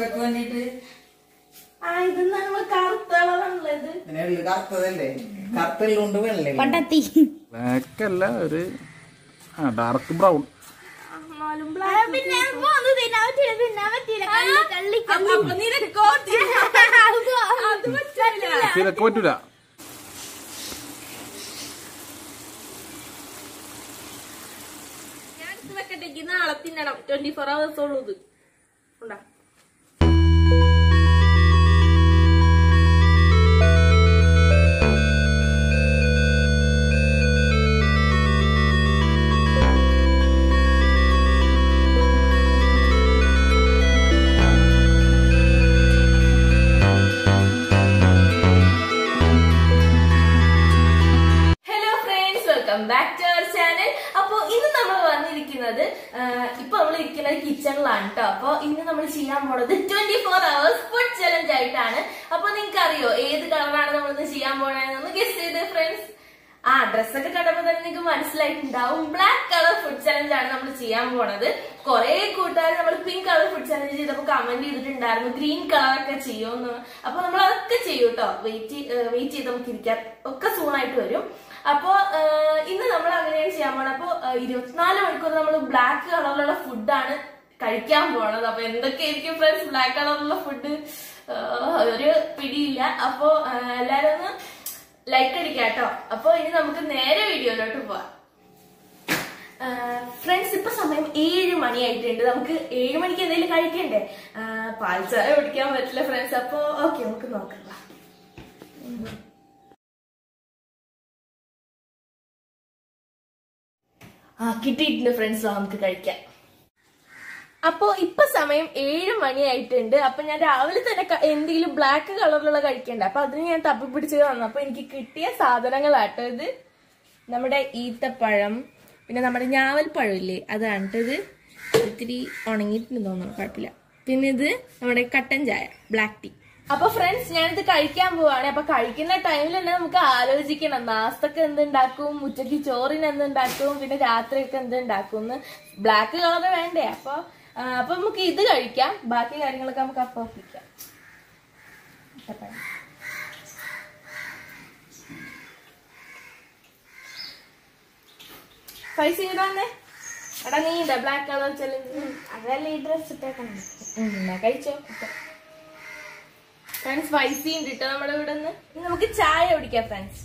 മക്കൾക്ക് വേണ്ടിട്ട് ആ ഇതെന്താണ് നമ്മള് കറുത്ത കളറുള്ളത് പിന്നെ ഉള്ളു കറുത്തതല്ലേ കറുത്തുള്ളുണ്ട് വെള്ളേ പണ്ടത്തി ബ്ലാക്ക് അല്ല ഒരു ആ ഡാർക്ക് ബ്രൗൺ എന്നാലും പിന്നെ പോന്ന് തിന്നാൻ പറ്റില്ല തിന്നാൻ പറ്റില്ല കള്ളി കള്ളി കള്ളി അപ്പൊ നിനക്കോ അത് പറ്റില്ല ഇതൊക്കെ പറ്റൂല ഞാൻ ഇത് വെക്കട്ടെ എനിക്ക് നാളെ തിന്നണം ട്വന്റി ഫോർ അവേഴ്സ് ഉള്ളൂ ഇത് ഉണ്ടാ hello friends welcome back to our channel അപ്പൊ ഇന്ന് നമ്മൾ വന്നിരിക്കുന്നത് ആ, ഇപ്പൊ നമ്മൾ ഇരിക്കുന്നത് കിച്ചണിലാണ് കേട്ടോ അപ്പൊ ഇന്ന് നമ്മൾ ചെയ്യാൻ പോണത് twenty four hours food challenge ആയിട്ടാണ് അപ്പൊ നിങ്ങൾക്ക് അറിയോ ഏത് കളറാണ് നമ്മൾ ഇന്ന് ചെയ്യാൻ പോണെന്ന് ഗസ് ചെയ്ത് ഫ്രണ്ട്സ് ആ ഡ്രസ്സൊക്കെ കണ്ടപ്പോ തന്നെ നിങ്ങൾക്ക് മനസ്സിലായിട്ടുണ്ടാവും ബ്ലാക്ക് കളർ ഫുഡ് ചലഞ്ച് ആണ് നമ്മൾ ചെയ്യാൻ പോണത് കുറെ കൂട്ടുകാർ നമ്മൾ പിങ്ക് കളർ ഫുഡ് ചലഞ്ച് ചെയ്തപ്പോൾ കമന്റ് ചെയ്തിട്ടുണ്ടായിരുന്നു ഗ്രീൻ കളർ ഒക്കെ ചെയ്യുമെന്ന് അപ്പൊ നമ്മൾ അതൊക്കെ ചെയ്യും കേട്ടോ വെയിറ്റ് വെയിറ്റ് ചെയ്ത് നമുക്ക് ഇരിക്കാം ഒക്കെ സൂണായിട്ട് വരും അപ്പോ ഏഹ്, ഇന്ന് നമ്മൾ അങ്ങനെയാണ് ചെയ്യാൻ പോണത് അപ്പൊ ഏഹ്, ഇരുപത്തിനാല് മണിക്കൂർ നമ്മൾ ബ്ലാക്ക് കളറിലുള്ള ഫുഡാണ് കഴിക്കാൻ പോണത് അപ്പൊ എന്തൊക്കെയായിരിക്കും ഫ്രണ്ട്സ് ബ്ലാക്ക് കളറിലുള്ള ഫുഡ് ഒരു പിടിയില്ല അപ്പൊ ഏഹ്, എല്ലാരും ഒന്ന് ലൈക്ക് അടിക്കാം കേട്ടോ അപ്പൊ ഇനി നമുക്ക് നേരെ വീഡിയോയിലോട്ട് പോവാം ഫ്രണ്ട്സ് ഇപ്പൊ സമയം ഏഴ് മണിയായിട്ടുണ്ട് നമുക്ക് ഏഴ് മണിക്ക് എന്തെങ്കിലും കഴിക്കണ്ടേ ആഹ്, പാൽച്ചായ കുടിക്കാൻ പറ്റില്ല ഫ്രണ്ട്സ് അപ്പൊ ഓക്കെ നമുക്ക് നോക്കാം വാ. ആ കിട്ടിയിട്ടുണ്ട് ഫ്രണ്ട്സ് നമുക്ക് കഴിക്കാം അപ്പോ ഇപ്പൊ സമയം ഏഴ് മണിയായിട്ടുണ്ട് അപ്പൊ ഞാൻ രാവിലെ തന്നെ ക- എന്തെങ്കിലും ബ്ലാക്ക് കളറിലുള്ള കഴിക്കണ്ട അപ്പൊ അതിന് ഞാൻ തപ്പി പിടിച്ച് വന്നു അപ്പൊ എനിക്ക് കിട്ടിയ സാധനങ്ങളാട്ടോ ഇത് നമ്മുടെ ഈത്തപ്പഴം പിന്നെ നമ്മുടെ ഞാവൽപ്പഴം ഇല്ലേ അതാണ് ട്ടോ ഇത് ഇത്തിരി ഉണങ്ങിയിട്ടുണ്ട് തോന്നുന്നു കുഴപ്പമില്ല പിന്നെ ഇത് നമ്മുടെ കട്ടൻ ചായ ബ്ലാക്ക് ടീ അപ്പൊ ഫ്രണ്ട്സ് ഞാനിത് കഴിക്കാൻ പോവാണ് അപ്പൊ കഴിക്കുന്ന ടൈമിൽ തന്നെ നമുക്ക് ആലോചിക്കണം നാസ്തക്ക് എന്തുണ്ടാക്കും ഉച്ചയ്ക്ക് ചോറിന് എന്തുണ്ടാക്കും പിന്നെ രാത്രിയൊക്കെ എന്തുണ്ടാക്കും ബ്ലാക്ക് കളർ വേണ്ടേ അപ്പൊ ആ, അപ്പൊ നമുക്ക് ഇത് കഴിക്കാം ബാക്കി കാര്യങ്ങളൊക്കെ നമുക്ക് അപ്പം ഒപ്പിക്കാം ഈത്തപ്പഴം. പൈസ ഇങ്ങോട്ട് വന്നേ എടാ നീ ഇണ്ട ബ്ലാക്ക് കളർ ചലഞ്ച് അതല്ല ഈ ഡ്രസ് ഇട്ടേക്കണം എന്നാ കഴിച്ചോ ഫ്രണ്ട്സ് പൈസ ഉണ്ട് കേട്ടോ നമ്മുടെ ഇവിടെ നിന്ന് ഇനി നമുക്ക് ചായ കുടിക്കാം ഫ്രണ്ട്സ്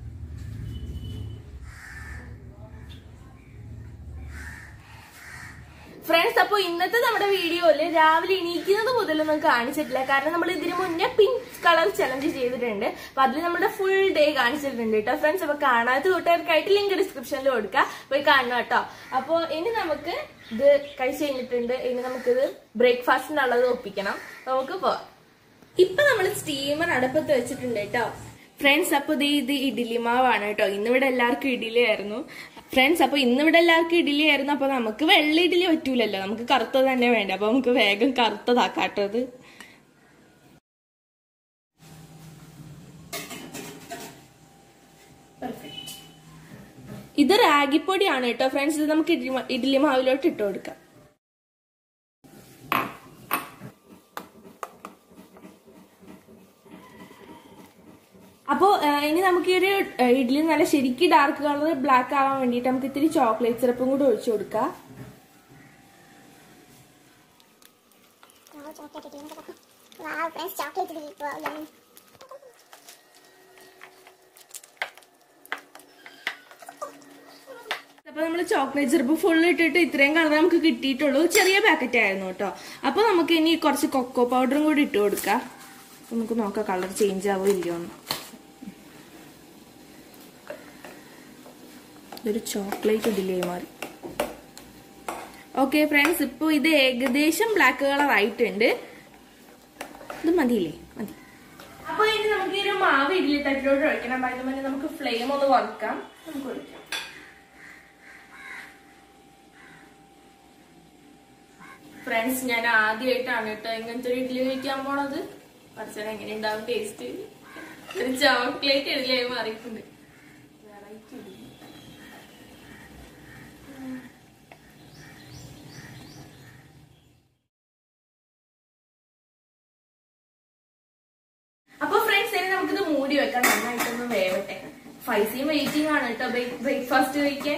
ഫ്രണ്ട്സ് അപ്പൊ ഇന്നത്തെ നമ്മുടെ വീഡിയോയില് രാവിലെ എണീക്കുന്നത് മുതലൊന്നും കാണിച്ചിട്ടില്ല കാരണം നമ്മൾ ഇതിനു മുന്നേ പിങ്ക് കളർ ചലഞ്ച് ചെയ്തിട്ടുണ്ട് അപ്പൊ അതിൽ നമ്മുടെ ഫുൾ ഡേ കാണിച്ചിട്ടുണ്ട് കേട്ടോ ഫ്രണ്ട്സ് അപ്പൊ കാണാത്ത കൂട്ടുകാർക്കായിട്ട് ലിങ്ക് ഡിസ്ക്രിപ്ഷനിൽ കൊടുക്കുക പോയി കാണണം കേട്ടോ അപ്പൊ ഇനി നമുക്ക് ഇത് കഴിച്ചു കഴിഞ്ഞിട്ടുണ്ട് ഇനി നമുക്കിത് ബ്രേക്ക്ഫാസ്റ്റിനുള്ളത് ഒപ്പിക്കണം നമുക്ക് പോവാം ഇപ്പൊ നമ്മൾ സ്റ്റീമർ അടുപ്പത്ത് വെച്ചിട്ടുണ്ട് കേട്ടോ ഫ്രണ്ട്സ് അപ്പൊ ദേ ഇത് ഇഡ്ഡലി മാവാണ് കേട്ടോ ഇന്നിവിടെ എല്ലാവർക്കും ഇഡ്ഡലി ആയിരുന്നു ഫ്രണ്ട്സ് അപ്പൊ ഇന്നിവിടെ എല്ലാവർക്കും ഇഡ്ഡലി ആയിരുന്നു അപ്പൊ നമുക്ക് വെള്ള ഇഡ്ഡലി പറ്റൂലല്ലോ നമുക്ക് കറുത്തത് തന്നെ വേണ്ട അപ്പൊ നമുക്ക് വേഗം കറുത്തതാക്കാട്ടത് ഇത് റാഗിപ്പൊടിയാണ് കേട്ടോ ഫ്രണ്ട്സ് ഇത് നമുക്ക് ഇഡ്ഡലി മാ- ഇഡ്ഡലി മാവിലോട്ട് ഇട്ട് കൊടുക്കാം അപ്പോ ഏഹ്, ഇനി നമുക്ക് ഈ ഒരു ഏഹ്, ഇഡ്ഡലി നല്ല ശരിക്കും ഡാർക്ക് കളർ ബ്ലാക്ക് ആവാൻ വേണ്ടിയിട്ട് നമുക്ക് ഇത്തിരി ചോക്ലേറ്റ് സിറപ്പും കൂടി ഒഴിച്ചു കൊടുക്കാം ഫ്രണ്ട്സ് ചോക്ലേറ്റ് അപ്പൊ നമ്മൾ ചോക്ലേറ്റ് സിറപ്പ് ഫുൾ ഇട്ടിട്ട് ഇത്രയും കളർ നമുക്ക് കിട്ടിയിട്ടുള്ളൂ ചെറിയ പാക്കറ്റ് ആയിരുന്നു കേട്ടോ അപ്പൊ നമുക്ക് ഇനി കുറച്ച് കൊക്കോ പൗഡറും കൂടി ഇട്ട് കൊടുക്കാം അപ്പൊ നമുക്ക് നോക്കാം കളർ ചേഞ്ച് ആവോ ഇല്ലയോ എന്ന് ഇതൊരു ചോക്ലേറ്റ് ഇഡിലേ മാറി ഓക്കെ ഫ്രണ്ട്സ് ഇപ്പൊ ഇത് ഏകദേശം ബ്ലാക്ക് കളർ ആയിട്ടുണ്ട് ഇത് മതിയില്ലേ മതി അപ്പൊ ഇനി നമുക്ക് ഈ ഒരു മാവ് ഇഡ്ഡലി തട്ടിലോട്ട് ഒഴിക്കണം അപ്പൊ അതിന് മുന്നേ നമുക്ക് ഫ്ലെയിം ഒന്ന് കുറക്കാം നമുക്ക് ഒഴിക്കാം ഫ്രണ്ട്സ് ഞാൻ ആദ്യമായിട്ടാണ് കേട്ടോ ഇങ്ങനത്തെ ഒരു ഇഡ്ഡലി കഴിക്കാൻ പോണത് പഠിച്ചാൽ എങ്ങനെ ഉണ്ടാവും ടേസ്റ്റ് ഒരു ചോക്ലേറ്റ് ഇഡ്ഡലിയായി മാറിയിട്ടുണ്ട് വെക്കാം നന്നായിട്ടൊന്ന് വേവട്ടെ ഫൈസിയും വെയിറ്റിംഗ് ആണ് കേട്ടോ ബ്രേക്ക്ഫാസ്റ്റ് കഴിക്കാൻ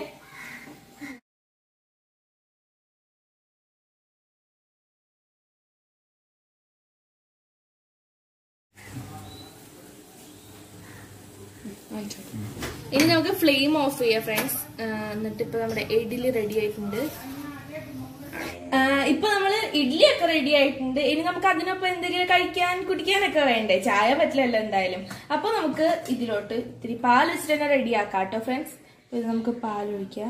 ഇനി നമുക്ക് ഫ്ലെയിം ഓഫ് ചെയ്യാം ഫ്രണ്ട്സ് എന്നിട്ട് ഇപ്പൊ നമ്മുടെ ഇഡ്ഡലി റെഡി ആയിട്ടുണ്ട് ആ, ഇപ്പൊ നമ്മള് ഇഡ്ഡലി ഒക്കെ റെഡി ആയിട്ടുണ്ട് ഇനി നമുക്ക് അതിനൊപ്പം എന്തെങ്കിലും കഴിക്കാൻ കുടിക്കാനൊക്കെ വേണ്ടേ ചായ പറ്റില്ലല്ലോ എന്തായാലും അപ്പൊ നമുക്ക് ഇതിലോട്ട് ഇത്തിരി പാൽ വെച്ചിട്ട് തന്നെ റെഡി ആക്കാം കേട്ടോ ഫ്രണ്ട്സ് ഇത് നമുക്ക് പാൽ ഒഴിക്കാം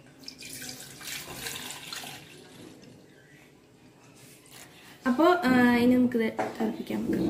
അപ്പോ ആ, ഇനി നമുക്കിത് തിളപ്പിക്കാം നമുക്ക്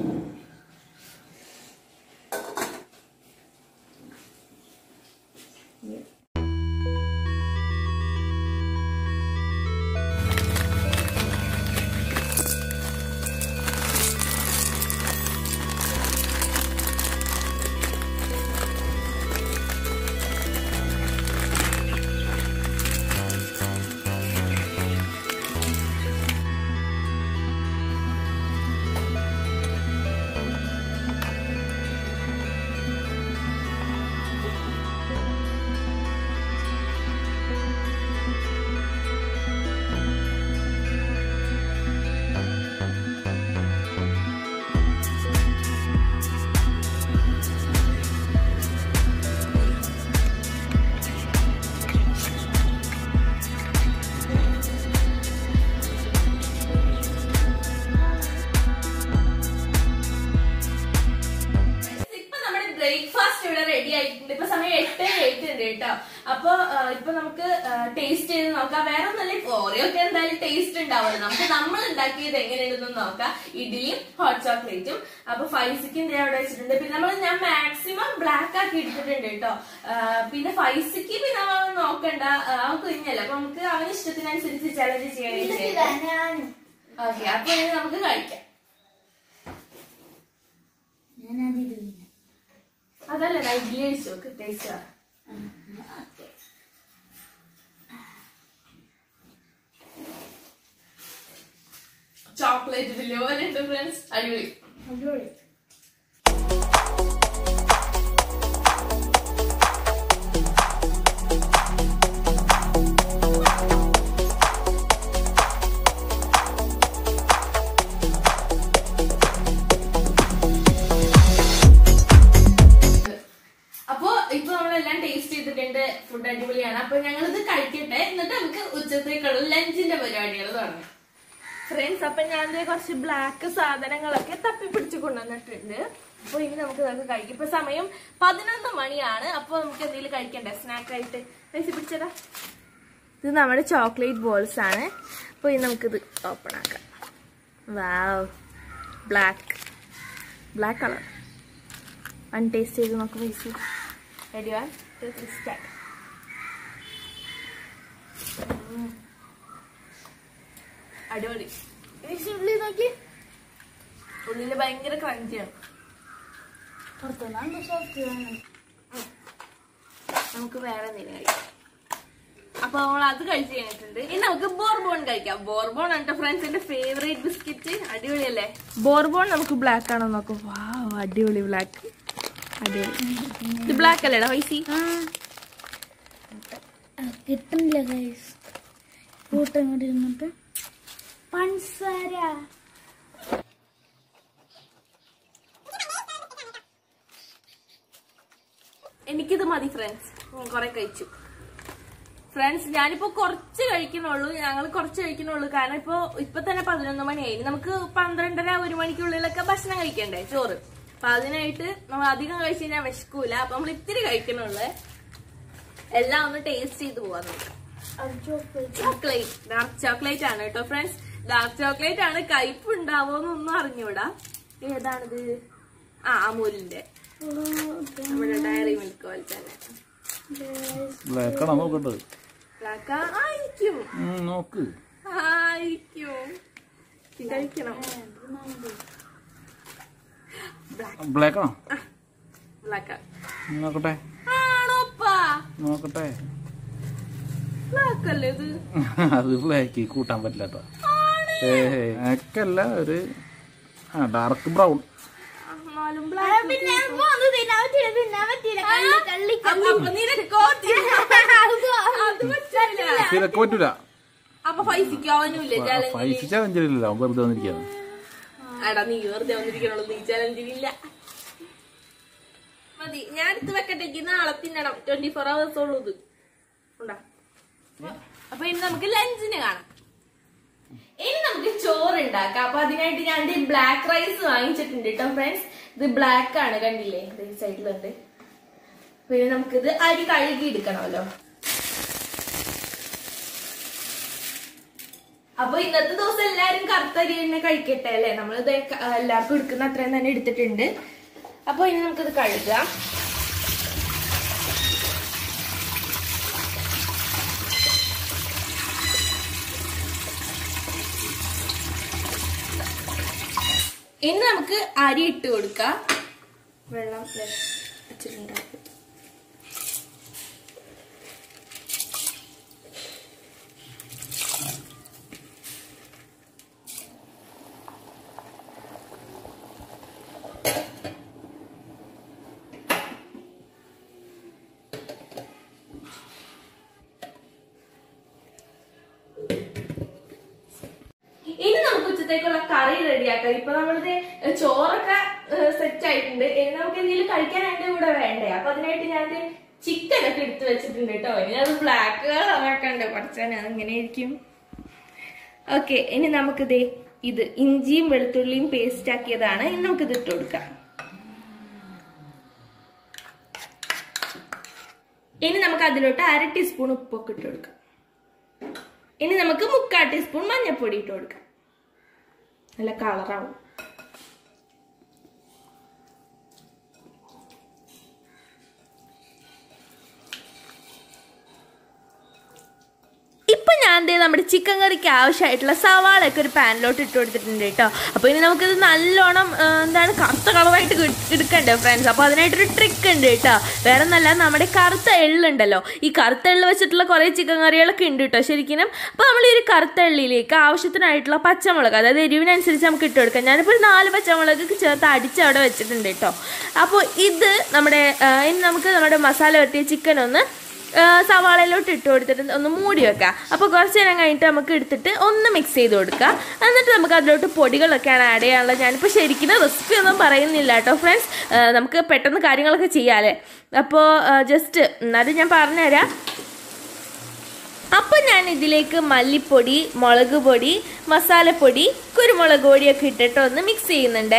ഇപ്പൊ നമ്മുടെ ബ്രേക്ക്ഫാസ്റ്റ് ഇവിടെ റെഡി ആയിട്ടുണ്ട് ഇപ്പൊ സമയം എട്ട് ആയിട്ടുണ്ട് കേട്ടോ അപ്പൊ ആ, ഇപ്പൊ നമുക്ക് ടേസ്റ്റ് ചെയ്ത് നോക്കാം വേറെ ഒന്നല്ല ഓരോ ഒക്കെ എന്തായാലും ടേസ്റ്റ് ഉണ്ടാവുമല്ലോ നമുക്ക് നമ്മൾ ഉണ്ടാക്കിയത് എങ്ങനെയുണ്ടെന്ന് നോക്കാം ഇഡ്ഡലിയും ഹോട്ട് ചോക്ലേറ്റും അപ്പൊ ഫൈസിക്ക് ഞാൻ അവിടെ വെച്ചിട്ടുണ്ട് പിന്നെ നമ്മൾ ഞാൻ മാക്സിമം ബ്ലാക്ക് ആക്കി എടുത്തിട്ടുണ്ട് കേട്ടോ ആ, പിന്നെ ഫൈസിക്ക് പിന്നെ അവൻ നോക്കണ്ട ആ, അവൻ കുഞ്ഞല്ല അപ്പൊ നമുക്ക് അവന് ഇഷ്ടത്തിനനുസരിച്ച് ചലഞ്ച് ചെയ്യാനായിട്ട് ചെയ്യാം ഓക്കെ അപ്പൊ ഇനി നമുക്ക് കഴിക്കാം അതല്ല ഞാൻ ഇഡ്ഡലി കഴിച്ചു നോക്ക് ടേസ്റ്റ് ചോക്ലേറ്റ് വലിയ പോലെ ഉണ്ട് ഫ്രണ്ട്സ് അടിപൊളി അപ്പോ ഇപ്പൊ നമ്മളെല്ലാം ടേസ്റ്റ് ചെയ്തിട്ടുണ്ട് ഫുഡ് അടിപൊളിയാണ് അപ്പൊ ഞങ്ങളിത് കഴിക്കട്ടെ എന്നിട്ട് നമുക്ക് ഉച്ചത്തേക്കുള്ള ലഞ്ചിന്റെ പരിപാടികൾ തുടങ്ങാം ഫ്രണ്ട്സ് അപ്പൊ ഞാൻ ദേ കുറച്ച് ബ്ലാക്ക് സാധനങ്ങളൊക്കെ തപ്പി പിടിച്ചു കൊണ്ടുവന്നിട്ടുണ്ട് അപ്പൊ ഇനി നമുക്ക് ഇതൊക്കെ കഴിക്കാം ഇപ്പൊ സമയം പതിനൊന്ന് മണിയാണ് അപ്പൊ നമുക്ക് എന്തെങ്കിലും കഴിക്കണ്ടേ സ്നാക്ക് ആയിട്ട് പൈസ പിടിച്ചതാ ഇത് നമ്മുടെ ചോക്ലേറ്റ് ബോൾസ് ആണ് അപ്പൊ ഇനി നമുക്കിത് ഓപ്പൺ ആക്കാം wow black black colour one taste ചെയ്ത് നോക്ക് പൈസ ready one two three start അടിപൊളി ഉള്ളി നോക്കി ഉള്ളില് ഭയങ്കര ക്രഞ്ചിയാണ് നമുക്ക് വേറെ എന്തെങ്കിലും കഴിക്കാം അപ്പൊ നമ്മൾ അത് കഴിച്ച് കഴിഞ്ഞിട്ടുണ്ട് ഇനി നമുക്ക് ബോർബോൺ കഴിക്കാം ബോർബോൺ ആണ് ഫ്രണ്ട്സ് എന്റെ ഫേവറേറ്റ് ബിസ്ക്കറ്റ് അടിപൊളിയല്ലേ ബോർബോൺ നമുക്ക് ബ്ലാക്ക് ആണോ നോക്കാം വാ അടിപൊളി ബ്ലാക്ക് അടിപൊളി ഇത് ബ്ലാക്ക് അല്ലേടാ വൈസി കിട്ടുന്നില്ല ഗൈസ് കൂട്ടം കൂടി ഇരുന്നിട്ട് പഞ്ചസാര എനിക്കിത് മതി ഫ്രണ്ട്സ് കുറെ കഴിച്ചു ഫ്രണ്ട്സ് ഞാനിപ്പോ കുറച്ച് കഴിക്കണുള്ളൂ ഞങ്ങൾ കുറച്ച് കഴിക്കണുള്ളൂ കാരണം ഇപ്പൊ ഇപ്പൊ തന്നെ പതിനൊന്ന് മണിയായി ഇനി നമുക്ക് പന്ത്രണ്ടര ഒരു മണിക്കുള്ളിലൊക്കെ ഭക്ഷണം കഴിക്കണ്ടേ ചോറ് അപ്പൊ അതിനായിട്ട് നമ്മൾ അധികം കഴിച്ച് കഴിഞ്ഞാൽ വിശക്കൂല അപ്പൊ നമ്മൾ ഇത്തിരി കഴിക്കണുള്ളൂ എല്ലാം ഒന്ന് ടേസ്റ്റ് ചെയ്ത് പോവാൻ നോക്കാം ചോക്ലേറ്റ് ഡാർക്ക് ചോക്ലേറ്റ് ആണ് കേട്ടോ ഫ്രണ്ട്സ് ഡാർക്ക് ചോക്ലേറ്റ് ആണ് കയ്പ് ഉണ്ടാവോന്നൊന്നും അറിഞ്ഞൂടാ ഏതാണിത് ആ അമൂലിന്റെ നമ്മുടെ ഡയറി മിൽക്ക് പോലെ തന്നെ ബ്ലാക്കാണോ നോക്കണ്ടത് ബ്ലാക്ക് ആയിരിക്കും ഉം, നോക്ക് ആയിരിക്കും ഇത് കഴിക്കണം ബ്ലാക്കാണോ ബ്ലാക്ക് നോക്കട്ടെ ആണോപ്പാ നോക്കട്ടെ ബ്ലാക്ക് അല്ലേ ഇത് അത് ബ്ലാക്ക് കൂട്ടാൻ പറ്റില്ല കേട്ടോ ഏ ബ്ലാക്കല്ല ഒരു ആ ഡാർക്ക് ബ്രൗൺ ആ, പാലും ആ, ബ്ലാക്ക് പിന്നെ അപ്പൊ ഒന്നും തിന്നാൻ പറ്റില്ല തിന്നാൻ പറ്റില്ല കള്ളി കള്ളി കള്ളി അപ്പൊ നിനക്കോ അത് പറ്റില്ല ചിലക്ക് പറ്റൂല അപ്പൊ പൈസക്കോ അവനുമില്ലേ ചലഞ്ചിൽ പൈസ ചലഞ്ചിലില്ല വെറുതെ വന്നിരിക്കാണ് എടാ നീ വെറുതെ വന്നിരിക്കണുള്ളൂ നീ ചലഞ്ചിലില്ല മതി ഞാൻ എടുത്ത് വെക്കട്ടെ എനിക്ക് നാളെ തിന്നണം ട്വന്റി ഫോർ അവേഴ്സ് ഉള്ളൂ ഇത് ഉണ്ടാ അപ്പൊ ഇനി നമുക്ക് ലഞ്ചിന് കാണാം ഇനി നമുക്ക് ചോറ് ഉണ്ടാക്കാം അപ്പൊ അതിനായിട്ട് ഞാൻ ബ്ലാക്ക് റൈസ് വാങ്ങിച്ചിട്ടുണ്ട് കേട്ടോ ഫ്രണ്ട്സ് ഇത് ബ്ലാക്ക് ആണ് കണ്ടില്ലേ ഇത് ഈ സൈഡിലുണ്ട് പിന്നെ നമുക്കിത് അരി കഴുകി എടുക്കണമല്ലോ അപ്പൊ ഇന്നത്തെ ദിവസം എല്ലാരും കറുത്തരി തന്നെ കഴിക്കട്ടെ അല്ലെ നമ്മൾ ഇത് എല്ലാവർക്കും എടുക്കുന്ന അത്രയും തന്നെ എടുത്തിട്ടുണ്ട് അപ്പൊ ഇനി നമുക്കിത് കഴുകാം ഇനി നമുക്ക് അരി ഇട്ട് കൊടുക്കാം വെള്ളം ദേ വെച്ചിട്ടുണ്ടാക്കും ഇനി നമുക്ക് ഉച്ചത്തേക്കുള്ള കറി റെഡിയാക്കാം ഇപ്പൊ നമ്മളിത് ചോറൊക്കെ സെറ്റ് ആയിട്ടുണ്ട് ഇനി നമുക്ക് എന്തെങ്കിലും കഴിക്കാനായിട്ട് ഇവിടെ വേണ്ടേ അപ്പൊ അതിനായിട്ട് ഞാൻ ചിക്കൻ ഒക്കെ എടുത്തു വെച്ചിട്ടുണ്ട് കേട്ടോ ഇനി അത് ബ്ലാക്ക് കളറാക്കണ്ട് പഠിച്ചാൽ അങ്ങനെ ആയിരിക്കും ഓക്കെ ഇനി നമുക്കിത് ഇത് ഇഞ്ചിയും വെളുത്തുള്ളിയും പേസ്റ്റ് ആക്കിയതാണ് ഇനി നമുക്കിത് ഇട്ട് കൊടുക്കാം ഇനി നമുക്ക് അതിലോട്ട് അര ടീസ്പൂൺ ഉപ്പൊക്കെ ഇട്ട് കൊടുക്കാം ഇനി നമുക്ക് മുക്കാൽ ടീസ്പൂൺ മഞ്ഞൾപ്പൊടി ഇട്ട് കൊടുക്കാം നല്ല കളറാവും ഇപ്പൊ ഞാൻ ദേ നമ്മുടെ ചിക്കൻ കറിക്ക് ആവശ്യമായിട്ടുള്ള സവാളയൊക്കെ ഒരു പാനിലോട്ട് ഇട്ട് കൊടുത്തിട്ടുണ്ട് കേട്ടോ അപ്പോൾ ഇനി നമുക്കിത് നല്ലോണം ആ, എന്താണ് കറുത്ത കളറായിട്ട് കിട്- എടുക്കണ്ടേ ഫ്രണ്ട്സ് അപ്പോൾ അതിനായിട്ടൊരു ട്രിക്ക് ഉണ്ട് കേട്ടോ വേറെ ഒന്നല്ല നമ്മുടെ കറുത്ത എള്ളുണ്ടല്ലോ ഈ കറുത്ത എള്ള് വെച്ചിട്ടുള്ള കുറേ ചിക്കൻ കറികളൊക്കെ ഉണ്ട് കേട്ടോ ശരിക്കും അപ്പോൾ നമ്മൾ ഈ ഒരു കറുത്ത എള്ളിലേക്ക് ആവശ്യത്തിനായിട്ടുള്ള പച്ചമുളക് അതായത് എരിവിനനുസരിച്ച് നമുക്ക് ഇട്ട് കൊടുക്കാം ഞാനിപ്പോൾ ഒരു നാല് പച്ചമുളക് ചേർത്ത് അടിച്ച് അവിടെ വെച്ചിട്ടുണ്ട് കേട്ടോ അപ്പോൾ ഇത് നമ്മുടെ ആ, ഇനി നമുക്ക് നമ്മുടെ മസാല വരട്ടിയ ചിക്കൻ ഒന്ന് ആ, സവാളയിലോട്ട് ഇട്ട് കൊടുത്തിട്ട് ഒന്ന് മൂടി വെക്കുക അപ്പോൾ കുറച്ച് നേരം കഴിഞ്ഞിട്ട് നമുക്ക് എടുത്തിട്ട് ഒന്ന് മിക്സ് ചെയ്ത് കൊടുക്കുക എന്നിട്ട് നമുക്ക് അതിലോട്ട് പൊടികളൊക്കെയാണ് ആഡ് ചെയ്യാനുള്ളത് ഞാനിപ്പോൾ ശരിക്കും റെസിപ്പി ഒന്നും പറയുന്നില്ല കേട്ടോ ഫ്രണ്ട്സ് നമുക്ക് പെട്ടെന്ന് കാര്യങ്ങളൊക്കെ ചെയ്യാമല്ലേ അപ്പോൾ ജസ്റ്റ് എന്നാലും ഞാൻ പറഞ്ഞുതരാം അപ്പം ഞാൻ ഇതിലേക്ക് മല്ലിപ്പൊടി മുളക് പൊടി മസാലപ്പൊടി കുരുമുളക് പൊടിയൊക്കെ ഇട്ടിട്ട് ഒന്ന് മിക്സ് ചെയ്യുന്നുണ്ടേ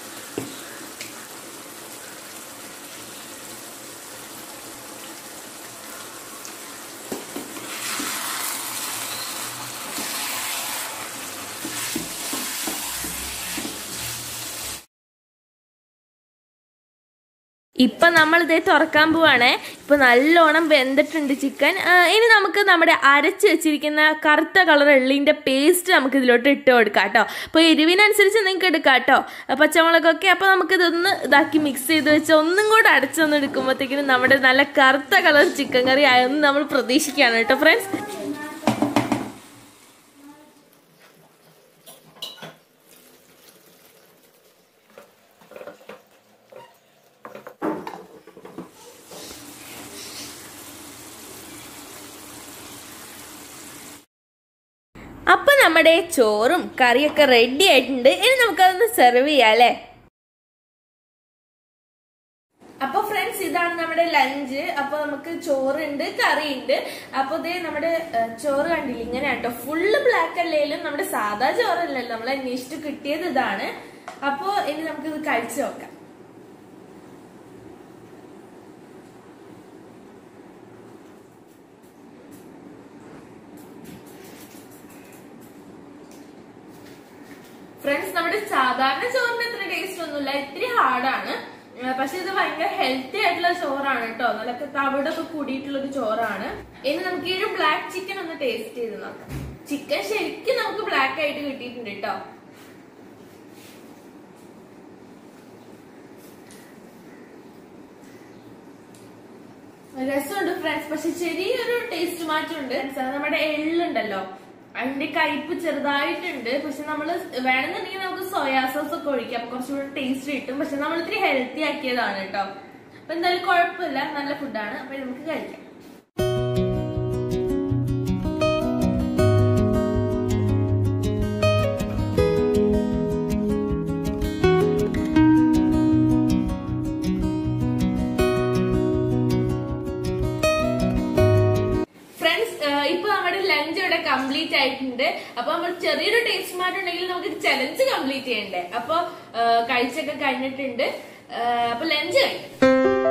ഇപ്പൊ നമ്മൾ ഇതേ തുറക്കാൻ പോവാണേ ഇപ്പൊ നല്ലോണം വെന്തിട്ടുണ്ട് ചിക്കൻ ആ, ഇനി നമുക്ക് നമ്മുടെ അരച്ച് വെച്ചിരിക്കുന്ന കറുത്ത കളർ എള്ളിന്റെ പേസ്റ്റ് നമുക്ക് ഇതിലോട്ട് ഇട്ട് കൊടുക്കാം കേട്ടോ അപ്പോൾ എരിവിനനുസരിച്ച് നിങ്ങൾക്ക് എടുക്കാം കേട്ടോ പച്ചമുളകൊക്കെ അപ്പോൾ നമുക്ക് ഇതൊന്ന് ഇതാക്കി മിക്സ് ചെയ്ത് വെച്ച് ഒന്നും കൂടെ അടച്ചൊന്ന് എടുക്കുമ്പോഴത്തേക്കിനും നമ്മുടെ നല്ല കറുത്ത കളർ ചിക്കൻ കറി ആയെന്ന് നമ്മൾ പ്രതീക്ഷിക്കുകയാണ് കേട്ടോ ഫ്രണ്ട്സ് അപ്പൊ നമ്മുടെ ചോറും കറിയൊക്കെ റെഡി ആയിട്ടുണ്ട് ഇനി നമുക്കതൊന്ന് സെർവ് ചെയ്യാം അല്ലേ അപ്പൊ ഫ്രണ്ട്സ് ഇതാണ് നമ്മുടെ ലഞ്ച് അപ്പൊ നമുക്ക് ചോറുണ്ട് കറിയുണ്ട് അപ്പൊ ഇതേ നമ്മുടെ ഏഹ്, ചോറ് കണ്ടില്ല ഇങ്ങനെ കേട്ടോ ഫുള്ള് ബ്ലാക്ക് അല്ലേലും നമ്മുടെ സാധാ ചോറല്ലല്ലോ നമ്മൾ അന്വേഷിച്ചിട്ട് കിട്ടിയത് ഇതാണ് അപ്പൊ ഇനി നമുക്ക് ഇത് കഴിച്ചു നോക്കാം ഫ്രണ്ട്സ് നമ്മുടെ സാധാരണ ചോറിന് അത്ര ടേസ്റ്റ് ഒന്നുമില്ല ഇത്തിരി ഹാർഡാണ് പക്ഷെ ഇത് ഭയങ്കര ഹെൽത്തി ആയിട്ടുള്ള ചോറാണ് കേട്ടോ നല്ല തവിടൊക്കെ കൂടിയിട്ടുള്ള ഒരു ചോറാണ് ഇനി നമുക്ക് ഈ ഒരു ബ്ലാക്ക് ചിക്കൻ ഒന്ന് ടേസ്റ്റ് ചെയ്ത് നോക്കാം ചിക്കൻ ശരിക്കും നമുക്ക് ബ്ലാക്ക് ആയിട്ട് കിട്ടിയിട്ടുണ്ട് കേട്ടോ രസമുണ്ട് ഫ്രണ്ട്സ് പക്ഷെ ചെറിയൊരു ടേസ്റ്റ് മാറ്റമുണ്ട് Friends, അത് നമ്മുടെ എള്ളുണ്ടല്ലോ അതിന്റെ കയ്പ് ചെറുതായിട്ടുണ്ട് പക്ഷെ നമ്മൾ വേണമെന്നുണ്ടെങ്കിൽ നമുക്ക് സോയാ സോസ് ഒക്കെ ഒഴിക്കാം അപ്പൊ കുറച്ചുകൂടി ടേസ്റ്റ് കിട്ടും പക്ഷെ നമ്മൾ ഇത്തിരി ഹെൽത്തി ആക്കിയതാണ് കേട്ടോ അപ്പൊ എന്തായാലും കുഴപ്പമില്ല നല്ല ഫുഡാണ് അപ്പൊ നമുക്ക് കഴിക്കാം ഫ്രണ്ട്സ് ഇപ്പൊ നമ്മുടെ ലഞ്ച് ഇവിടെ കംപ്ലീറ്റ് ആയിട്ടുണ്ട് അപ്പൊ നമ്മൾ ചെറിയൊരു ടേസ്റ്റ് മാറ്റം ഉണ്ടെങ്കിൽ നമുക്ക് ചലഞ്ച് കംപ്ലീറ്റ് ചെയ്യണ്ടേ അപ്പൊ ആ, കഴിച്ചൊക്കെ കഴിഞ്ഞിട്ടുണ്ട് ആ, അപ്പൊ ലഞ്ച് കഴിക്കാം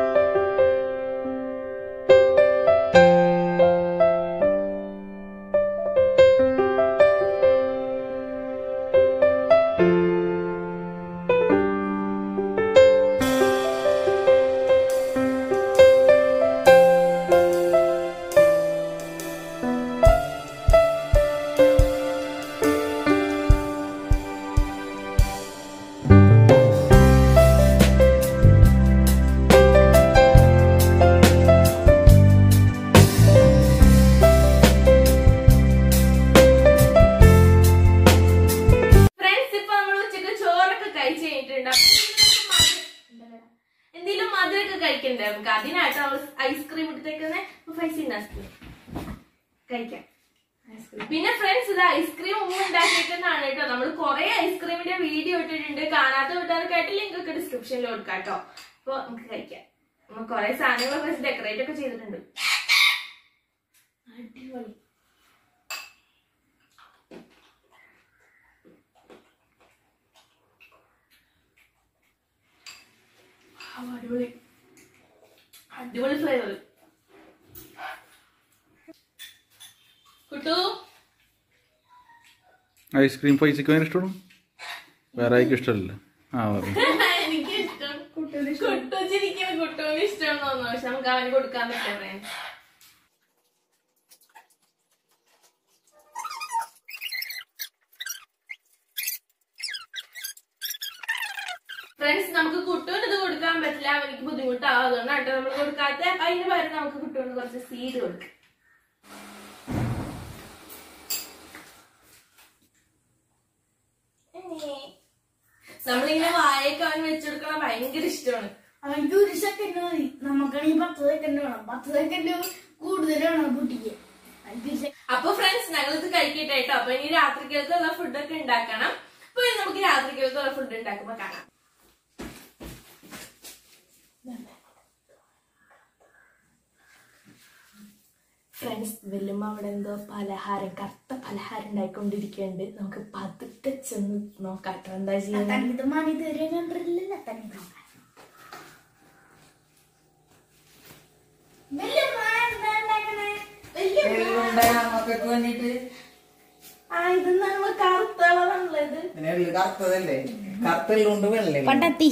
ഫ്രണ്ട്സ് ഇപ്പൊ നമ്മൾ ഉച്ചക്ക് ചോറൊക്കെ കഴിച്ചു കഴിഞ്ഞിട്ടുണ്ട് അപ്പൊ എന്തെങ്കിലും മധുരമൊക്കെ കഴിക്കണ്ടേ നമുക്ക് അതിനായിട്ട് നമ്മൾ ഐസ്ക്രീം ഇട്ടിട്ടേക്കുന്നത് പൈസ ഐസ്ക്രീം കഴിക്കാം പിന്നെ ഫ്രണ്ട്സ് ഇത് ഐസ്ക്രീം ഉമ്മ ഉണ്ടാക്കിയേക്കുന്നതാണ് കേട്ടോ നമ്മൾ കുറെ ഐസ്ക്രീമിന്റെ വീഡിയോ ഇട്ടിട്ടുണ്ട് കാണാത്ത കൂട്ടുകാർക്കായിട്ട് ലിങ്ക് ഒക്കെ ഡിസ്ക്രിപ്ഷനിൽ കൊടുക്കാം കേട്ടോ അപ്പൊ നമുക്ക് കഴിക്കാം നമ്മൾ കുറെ സാധനങ്ങളൊക്കെ വെച്ച് ഡെക്കറേറ്റ് ഒക്കെ ചെയ്തിട്ടുണ്ട് അടിപൊളി ആ, അടിപൊളി അടിപൊളി ഫ്ലേവർ കുട്ടു ഐസ്ക്രീം പൈസക്ക് വേറെ ഇഷ്ടമാണ് വേറെ ആർക്കും ഇഷ്ടമല്ല ആ പറ എനിക്ക് ഇഷ്ടം കുട്ടു ചിരിക്കുന്ന കുട്ടുവിന് ഇഷ്ടം തോന്നുന്നു പക്ഷെ നമുക്ക് അവന് കൊടുക്കാൻ പറ്റേ ഫ്രണ്ട്സ് നമുക്ക് കുട്ടുവിന് ഇത് കൊടുക്കാൻ പറ്റില്ല അവനിക്ക് ബുദ്ധിമുട്ടാവും അതുകൊണ്ടാണ് കേട്ടോ നമ്മൾ കൊടുക്കാത്ത അപ്പൊ അതിന് പകരം നമുക്ക് കുട്ടുവിന് കുറച്ച് സീഡ് കൊടുക്കാം നമ്മളിങ്ങനെ വായൊക്കെ അവൻ വെച്ചെടുക്കണ ഭയങ്കര ഇഷ്ടമാണ് അവൻക്ക് ഒരു സെക്കൻഡ് മതി നമുക്കാണെങ്കിൽ പത്ത് സെക്കൻഡ് വേണം പത്ത് സെക്കൻഡ് കൂടുതൽ വേണം കുട്ടിക്ക് അവൻക്ക് ഒരു second- അപ്പൊ ഫ്രണ്ട്സ് ഞങ്ങൾ ഇത് കഴിക്കട്ടെ കേട്ടോ അപ്പൊ ഇനി രാത്രിക്കലത്തുള്ള ഫുഡൊക്കെ ഉണ്ടാക്കണം അപ്പൊ ഇനി നമുക്ക് രാത്രിക്കലത്തുള്ള ഫുഡ് ഉണ്ടാക്കുമ്പോ കാണാം ഫ്രണ്ട്സ് വെല്ലുമ്പോ അവിടെ എന്തോ പലഹാരം കറുത്ത പലഹാരം ഉണ്ടായിക്കൊണ്ടിരിക്കുന്നുണ്ട് നമുക്ക് പതുക്കെ ചെന്ന് നോക്കാട്ടോ എന്താ ചെയ്യുന്നത് തനിത് മണി ഇതുവരെ കണ്ടിട്ടില്ല തനിത് നോക്കാൻ വല്യമ്മ, എന്താ ഉണ്ടാക്കണേ? വല്യമ്മ. എള്ളുണ്ടായ മക്കൾക്ക് വേണ്ടിട്ട് ആ ഇത് നമ്മൾ കറുത്ത കളറുള്ളത് പിന്നെ എള്ളു കറുത്തതല്ലേ കറുത്ത എള്ളുണ്ട് വെള്ള പണ്ടത്തി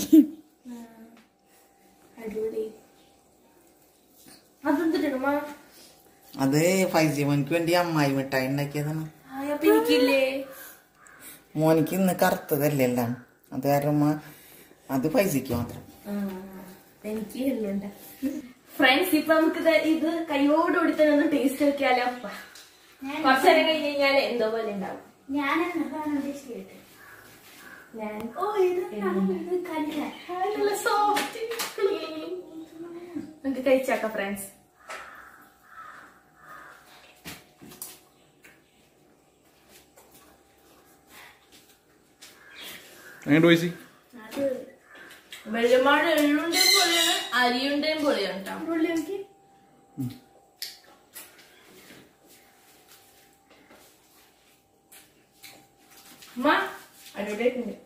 അടിപൊളി അതെന്തിട്ടുമ്മ അത് ഫൈസി മോനിക്ക് വേണ്ടി അമ്മായി മിഠായി ഉണ്ടാക്കിയതാണ് അപ്പൊ എനിക്കില്ലേ മോനിക്ക് ഇന്ന് കറുത്തതല്ലേ എല്ലാം അത് കാരണം ഉമ്മ അത് പൈസക്ക് മാത്രം എനിക്ക് എല്ലുണ്ട് ഫ്രണ്ട്സ് ഇപ്പൊ നമുക്ക് ഇത് ഇത് കൈയോടുകൂടി തന്നെ ഒന്ന് ടേസ്റ്റ് നോക്കിയാലോ കുറച്ചു നേരം കഴിഞ്ഞ് കഴിഞ്ഞാല് എന്തോ പോലെ ഉണ്ടാവും ഞാൻ എന്നെ കാണാൻ ഇഷ്ടമായിട്ട് ഞാൻ ഓ ഇത് ഇത് കല്ല നല്ല സോഫ്റ്റ് നമുക്ക് കഴിച്ചാക്കാം ഫ്രണ്ട്സ് എങ്ങോട്ട് പൈസ അത് വെള്ളമാട് എള്ളുണ്ടേം പൊളിയാണ് അരിയുണ്ടേം പൊളിയാണ് കേട്ടോ ഉള്ളി നോക്കി അമ്മ അടിപൊളിയായിട്ടുണ്ട്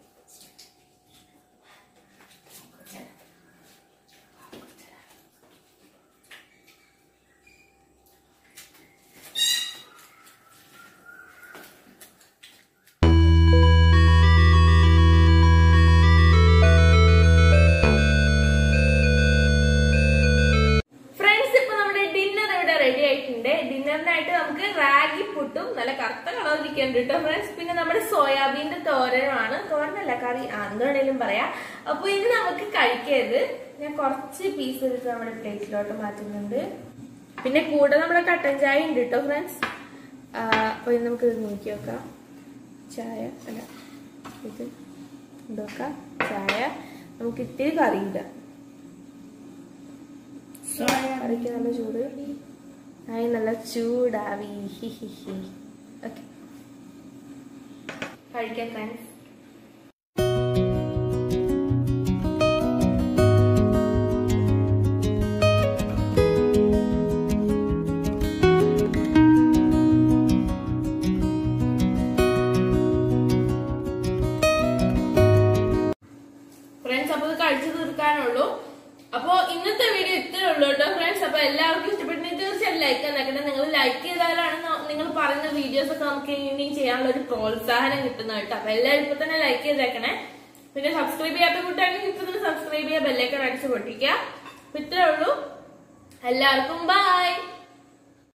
ഫ്രണ്ട്സ് ഇപ്പൊ നമ്മുടെ ഡിന്നർ ഇവിടെ റെഡി ആയിട്ടുണ്ട് ഡിന്നറിനായിട്ട് നമുക്ക് റാഗി പുട്ടും നല്ല കറുത്ത കളർ ഇരിക്കുന്നുണ്ട് കേട്ടോ ഫ്രണ്ട്സ് പിന്നെ നമ്മുടെ സോയാബീന്റെ തോരനുമാണ് തോരനല്ല കറി ആ, എന്ത് വേണേലും പറയാം അപ്പൊ ഇത് നമുക്ക് കഴിക്കരുത് ഞാൻ കുറച്ച് പീസ് എടുത്ത് നമ്മുടെ പ്ലേറ്റിലോട്ട് മാറ്റുന്നുണ്ട് പിന്നെ കൂടെ നമ്മുടെ കട്ടൻ ചായ ഉണ്ട് കേട്ടോ ഫ്രണ്ട്സ് അപ്പോൾ ഇനി നമുക്ക് ഇത് നോക്കി നോക്കാം ചായ അല്ല ഇത് ഉണ്ടാക്കാം ചായ നമുക്ക് ഇത്തിരി കറിയില്ല കറിക്ക് നല്ല ചൂട് ആയി നല്ല ചൂടാവി ഹി ഹി ഹി ഓക്കെ കഴിക്കാൻ ഫ്രണ്ട്സ് ഫ്രണ്ട്സ് അപ്പൊ ഇത് കഴിച്ചു തീർക്കാനുള്ളൂ അപ്പൊ ഇന്നത്തെ വീഡിയോ ഇത്രേ ഉള്ളൂ കേട്ടോ ഫ്രണ്ട്സ് അപ്പൊ എല്ലാവർക്കും ഇഷ്ടപ്പെട്ടെങ്കിൽ തീർച്ചയായിട്ടും ലൈക്ക് തന്നേക്കട്ടെ നിങ്ങൾ ലൈക്ക് ചെയ്താലാണ് ന- നിങ്ങൾ പറയുന്ന വീഡിയോസ് ഒക്കെ നമുക്ക് ഇനിയും ചെയ്യാനുള്ള ഒരു പ്രോത്സാഹനം കിട്ടുന്നത് കേട്ടോ അപ്പൊ എല്ലാവരും ഇപ്പൊ തന്നെ ലൈക്ക് ചെയ്തേക്കണേ പിന്നെ സബ്സ്ക്രൈബ് ചെയ്യാത്ത കൂട്ടാണെങ്കിൽ ഇപ്പൊ തന്നെ സബ്സ്ക്രൈബ് ചെയ്യുക ബെല്ലൈക്കൺ അടിച്ച് പൊട്ടിക്കുക അപ്പൊ ഇത്രേ ഉള്ളൂ എല്ലാവർക്കും ബൈ